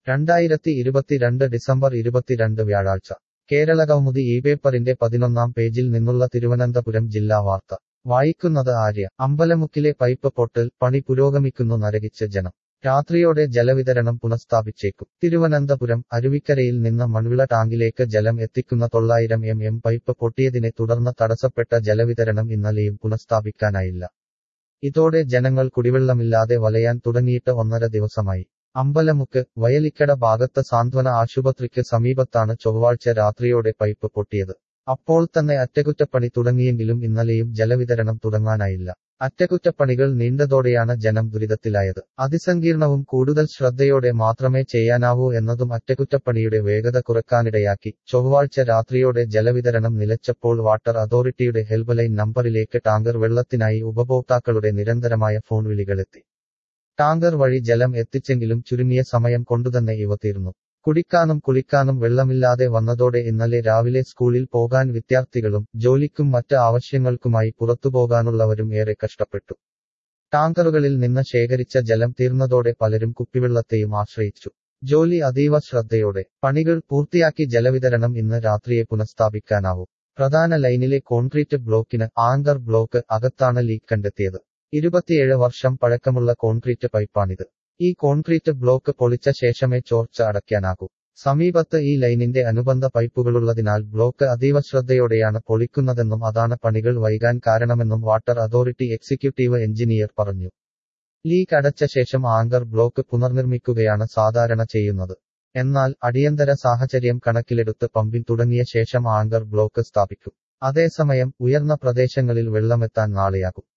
രണ്ടായിരത്തി ഇരുപത്തിരണ്ട് ഡിസംബർ ഇരുപത്തിരണ്ട് വ്യാഴാഴ്ച കേരള കൗമുദി ഈ പേപ്പറിന്റെ പതിനൊന്നാം പേജിൽ നിന്നുള്ള തിരുവനന്തപുരം ജില്ലാ വാർത്ത വായിക്കുന്നത് ആര്യ അമ്പലമുക്കിലെ പൈപ്പ് പൊട്ടൽ പണി പുരോഗമിക്കുന്നു നരകിച്ച് ജനം രാത്രിയോടെ ജലവിതരണം പുനഃസ്ഥാപിച്ചേക്കും തിരുവനന്തപുരം അരുവിക്കരയിൽ നിന്ന് മൺവിള ടാങ്കിലേക്ക് ജലം എത്തിക്കുന്ന തൊള്ളായിരം എം എം പൈപ്പ് പൊട്ടിയതിനെ തുടർന്ന് തടസ്സപ്പെട്ട ജലവിതരണം ഇന്നലെയും പുനഃസ്ഥാപിക്കാനായില്ല ഇതോടെ ജനങ്ങൾ കുടിവെള്ളമില്ലാതെ വലയാൻ തുടങ്ങിയിട്ട് ഒന്നര ദിവസമായി അമ്പലമുക്ക് വയലിക്കട ഭാഗത്ത് സാന്ത്വന ആശുപത്രിക്ക് സമീപത്താണ് ചൊവ്വാഴ്ച രാത്രിയോടെ പൈപ്പ് പൊട്ടിയത് അപ്പോൾ തന്നെ അറ്റകുറ്റപ്പണി തുടങ്ങിയെങ്കിലും ഇന്നലെയും ജലവിതരണം തുടങ്ങാനായില്ല അറ്റകുറ്റപ്പണികൾ നീണ്ടതോടെയാണ് ജനം ദുരിതത്തിലായത് അതിസങ്കീർണവും കൂടുതൽ ശ്രദ്ധയോടെ മാത്രമേ ചെയ്യാനാവൂ എന്നതും അറ്റകുറ്റപ്പണിയുടെ വേഗത കുറക്കാനിടയാക്കി ചൊവ്വാഴ്ച രാത്രിയോടെ ജലവിതരണം നിലച്ചപ്പോൾ വാട്ടർ അതോറിറ്റിയുടെ ഹെൽപ്പ് ലൈൻ നമ്പറിലേക്ക് ടാങ്കർ വെള്ളത്തിനായി ഉപഭോക്താക്കളുടെ നിരന്തരമായ ഫോൺ വിളികളെത്തി ടാങ്കർ വഴി ജലം എത്തിച്ചെങ്കിലും ചുരുങ്ങിയ സമയം കൊണ്ടുതന്നെ ഇവ തീർന്നു കുടിക്കാനും കുളിക്കാനും വെള്ളമില്ലാതെ വന്നതോടെ ഇന്നലെ രാവിലെ സ്കൂളിൽ പോകാൻ വിദ്യാർത്ഥികളും ജോലിക്കും മറ്റ് ആവശ്യങ്ങൾക്കുമായി പുറത്തുപോകാനുള്ളവരും ഏറെ കഷ്ടപ്പെട്ടു ടാങ്കറുകളിൽ നിന്ന് ശേഖരിച്ച ജലം തീർന്നതോടെ പലരും കുപ്പിവെള്ളത്തെയും ആശ്രയിച്ചു ജോലി അതീവ ശ്രദ്ധയോടെ പണികൾ പൂർത്തിയാക്കി ജലവിതരണം ഇന്ന് രാത്രിയെ പുനഃസ്ഥാപിക്കാനാവും പ്രധാന ലൈനിലെ കോൺക്രീറ്റ് ബ്ലോക്കിന് ആങ്കർ ബ്ലോക്ക് അകത്താണ് ലീക്ക് കണ്ടെത്തിയത് ഇരുപത്തിയേഴ് വർഷം പഴക്കമുള്ള കോൺക്രീറ്റ് പൈപ്പാണിത് ഈ കോൺക്രീറ്റ് ബ്ലോക്ക് പൊളിച്ച ശേഷമേ ചോർച്ച അടയ്ക്കാനാകൂ സമീപത്ത് ഈ ലൈനിന്റെ അനുബന്ധ പൈപ്പുകളുള്ളതിനാൽ ബ്ലോക്ക് അതീവ ശ്രദ്ധയോടെയാണ് പൊളിക്കുന്നതെന്നും അതാണ് പണികൾ വൈകാൻ കാരണമെന്നും വാട്ടർ അതോറിറ്റി എക്സിക്യൂട്ടീവ് എഞ്ചിനീയർ പറഞ്ഞു ലീക്ക് അടച്ച ശേഷം ആങ്കർ ബ്ലോക്ക് പുനർനിർമ്മിക്കുകയാണ് സാധാരണ ചെയ്യുന്നത് എന്നാൽ അടിയന്തര സാഹചര്യം കണക്കിലെടുത്ത് പമ്പിംഗ് തുടങ്ങിയ ശേഷം ആങ്കർ ബ്ലോക്ക് സ്ഥാപിക്കും അതേസമയം ഉയർന്ന പ്രദേശങ്ങളിൽ വെള്ളമെത്താൻ നാളെയാകും